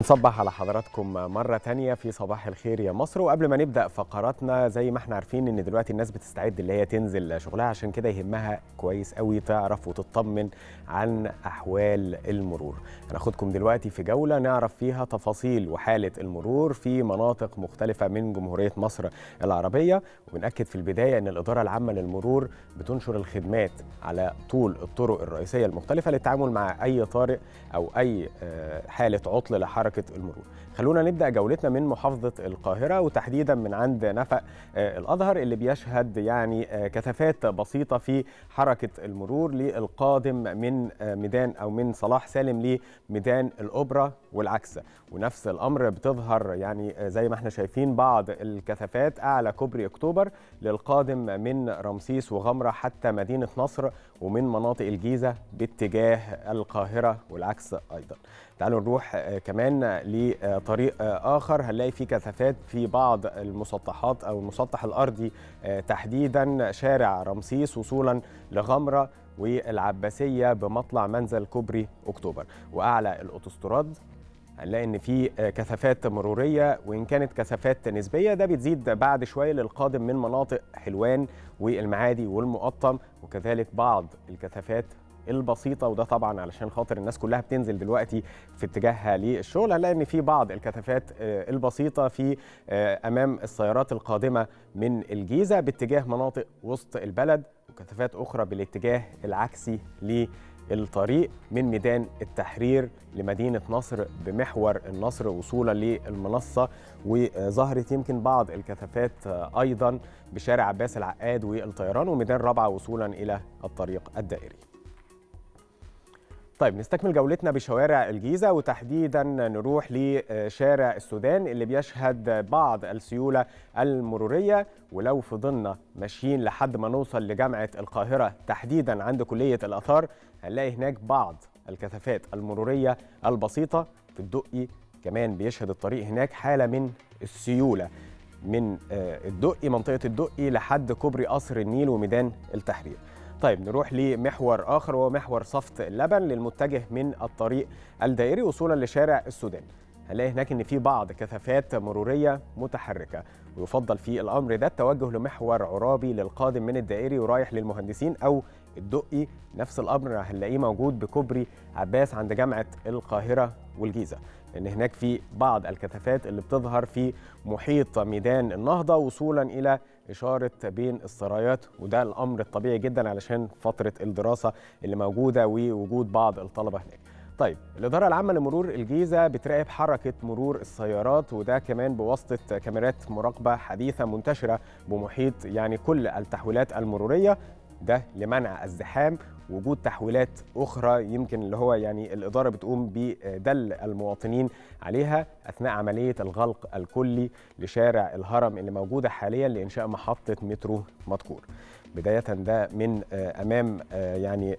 نصبح على حضراتكم مرة تانية في صباح الخير يا مصر وقبل ما نبدأ فقراتنا زي ما احنا عارفين ان دلوقتي الناس بتستعد اللي هي تنزل شغلها عشان كده يهمها كويس قوي تعرف وتطمن عن أحوال المرور هناخدكم دلوقتي في جولة نعرف فيها تفاصيل وحالة المرور في مناطق مختلفة من جمهورية مصر العربية وبنأكد في البداية ان الإدارة العامة للمرور بتنشر الخدمات على طول الطرق الرئيسية المختلفة للتعامل مع أي طارئ أو أي حالة عطل لحركة حركه المرور. خلونا نبدا جولتنا من محافظه القاهره وتحديدا من عند نفق الازهر اللي بيشهد يعني كثافات بسيطه في حركه المرور للقادم من ميدان او من صلاح سالم لميدان الاوبرا والعكس ونفس الامر بتظهر يعني زي ما احنا شايفين بعض الكثافات اعلى كوبري اكتوبر للقادم من رمسيس وغمره حتى مدينه نصر ومن مناطق الجيزه باتجاه القاهره والعكس ايضا. تعالوا نروح كمان لطريق اخر هنلاقي فيه كثافات في بعض المسطحات او المسطح الارضي تحديدا شارع رمسيس وصولا لغمره والعباسيه بمطلع منزل كوبري اكتوبر واعلى الاوتوستراد هنلاقي ان في كثافات مروريه وان كانت كثافات نسبيه ده بتزيد بعد شويه للقادم من مناطق حلوان والمعادي والمقطم وكذلك بعض الكثافات البسيطه وده طبعا علشان خاطر الناس كلها بتنزل دلوقتي في اتجاهها للشغل هنلاقي ان في بعض الكثافات البسيطه في امام السيارات القادمه من الجيزه باتجاه مناطق وسط البلد وكثافات اخرى بالاتجاه العكسي للطريق من ميدان التحرير لمدينه نصر بمحور النصر وصولا للمنصه وظهرت يمكن بعض الكثافات ايضا بشارع عباس العقاد والطيران وميدان رابعه وصولا الى الطريق الدائري طيب نستكمل جولتنا بشوارع الجيزة وتحديدا نروح لشارع السودان اللي بيشهد بعض السيولة المرورية ولو فضلنا ماشيين لحد ما نوصل لجامعة القاهرة تحديدا عند كلية الآثار هنلاقي هناك بعض الكثافات المرورية البسيطة في الدقي كمان بيشهد الطريق هناك حالة من السيولة من الدقي منطقة الدقي لحد كوبري قصر النيل وميدان التحرير طيب نروح لمحور اخر وهو محور صفت اللبن للمتجه من الطريق الدائري وصولا لشارع السودان هنلاقي هناك ان في بعض كثافات مروريه متحركه ويفضل في الامر ده التوجه لمحور عرابي للقادم من الدائري ورايح للمهندسين او الدقي نفس الامر هنلاقيه موجود بكوبري عباس عند جامعه القاهره والجيزه لان هناك في بعض الكثافات اللي بتظهر في محيط ميدان النهضه وصولا الى اشاره بين السرايات وده الامر الطبيعي جدا علشان فتره الدراسه اللي موجوده ووجود بعض الطلبه هناك. طيب الإدارة العامة لمرور الجيزة بتراقب حركة مرور السيارات وده كمان بواسطة كاميرات مراقبة حديثة منتشرة بمحيط يعني كل التحويلات المرورية ده لمنع الزحام وجود تحويلات اخرى يمكن اللي هو يعني الاداره بتقوم بدل المواطنين عليها اثناء عمليه الغلق الكلي لشارع الهرم اللي موجوده حاليا لانشاء محطه مترو مدكور. بدايه ده من امام يعني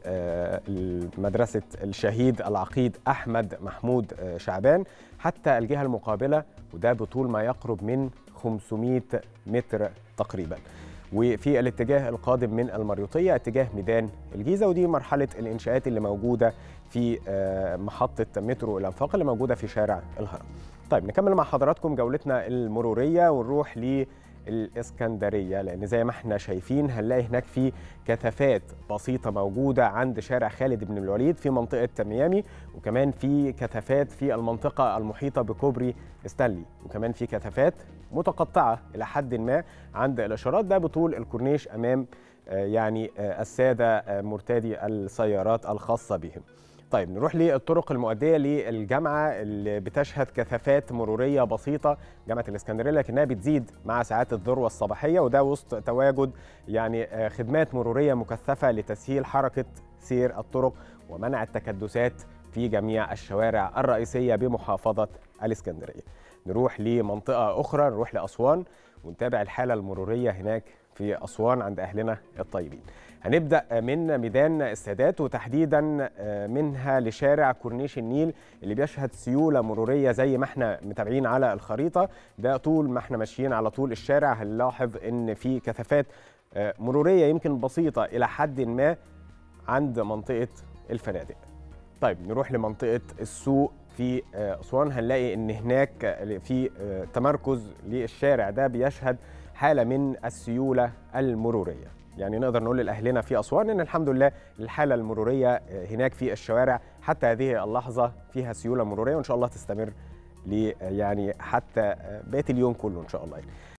مدرسه الشهيد العقيد احمد محمود شعبان حتى الجهه المقابله وده بطول ما يقرب من 500 متر تقريبا. وفي الاتجاه القادم من المريوطية اتجاه ميدان الجيزة ودي مرحلة الإنشاءات اللي موجودة في محطة مترو الأنفاق اللي موجودة في شارع الهرم طيب نكمل مع حضراتكم جولتنا المرورية ونروح للإسكندرية لأن زي ما احنا شايفين هنلاقي هناك في كثافات بسيطة موجودة عند شارع خالد بن الوليد في منطقة ميامي وكمان في كثافات في المنطقة المحيطة بكوبري ستانلي وكمان في كثافات متقطعة إلى حد ما عند الإشارات ده بطول الكورنيش أمام يعني السادة مرتادي السيارات الخاصة بهم طيب نروح للطرق المؤديه للجامعه اللي بتشهد كثافات مروريه بسيطه جامعه الاسكندريه لكنها بتزيد مع ساعات الذروه الصباحيه وده وسط تواجد يعني خدمات مروريه مكثفه لتسهيل حركه سير الطرق ومنع التكدسات في جميع الشوارع الرئيسيه بمحافظه الاسكندريه. نروح لمنطقه اخرى نروح لاسوان ونتابع الحاله المروريه هناك في اسوان عند اهلنا الطيبين. هنبدا من ميدان السادات وتحديدا منها لشارع كورنيش النيل اللي بيشهد سيوله مروريه زي ما احنا متابعين على الخريطه ده طول ما احنا ماشيين على طول الشارع هنلاحظ ان في كثافات مروريه يمكن بسيطه الى حد ما عند منطقه الفنادق. طيب نروح لمنطقه السوق في اسوان هنلاقي ان هناك في تمركز للشارع ده بيشهد حاله من السيوله المروريه يعني نقدر نقول لاهلنا في اسوان ان الحمد لله الحاله المروريه هناك في الشوارع حتى هذه اللحظه فيها سيوله مروريه وان شاء الله تستمر يعني حتى بقيه اليوم كله ان شاء الله